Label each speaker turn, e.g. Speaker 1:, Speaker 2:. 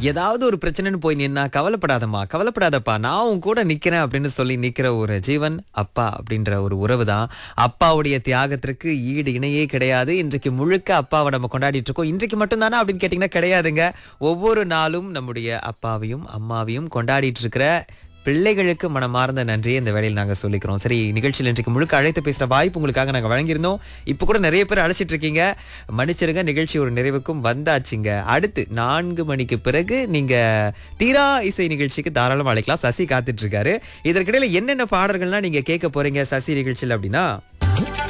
Speaker 1: ஏதாவது ஒரு பிரச்சனைன்னு போய் நின்னா கவலைப்படாதம்மா கவலைப்படாதப்பா நான் உன் கூட நிக்கிறேன் அப்படின்னு சொல்லி நிக்கிற ஒரு ஜீவன் அப்பா அப்படின்ற ஒரு உறவு தான் அப்பாவுடைய தியாகத்திற்கு ஈடு இணையே கிடையாது இன்றைக்கு முழுக்க அப்பாவை நம்ம கொண்டாடிட்டு இருக்கோம் இன்றைக்கு மட்டும் தானே அப்படின்னு கேட்டீங்கன்னா கிடையாதுங்க ஒவ்வொரு நாளும் நம்முடைய அப்பாவையும் அம்மாவையும் கொண்டாடிட்டு இருக்கிற பிள்ளைகளுக்கு மனமார்ந்த நன்றியை இந்த வேலையில் நாங்க சொல்லிக்கிறோம் சரி நிகழ்ச்சியில் இன்றைக்கு முழுக்க அழைத்து பேசுற வாய்ப்பு உங்களுக்காக நாங்க வழங்கியிருந்தோம் இப்போ கூட நிறைய பேர் அழைச்சிட்டு இருக்கீங்க மன்னிச்சிருங்க நிகழ்ச்சி ஒரு நிறைவுக்கும் வந்தாச்சுங்க அடுத்து நான்கு மணிக்கு பிறகு நீங்க தீரா இசை நிகழ்ச்சிக்கு தாராளமா அழைக்கலாம் சசி காத்துட்டு இருக்காரு இதற்கிடையில என்னென்ன பாடல்கள்லாம் நீங்க கேட்க போறீங்க சசி நிகழ்ச்சியில் அப்படின்னா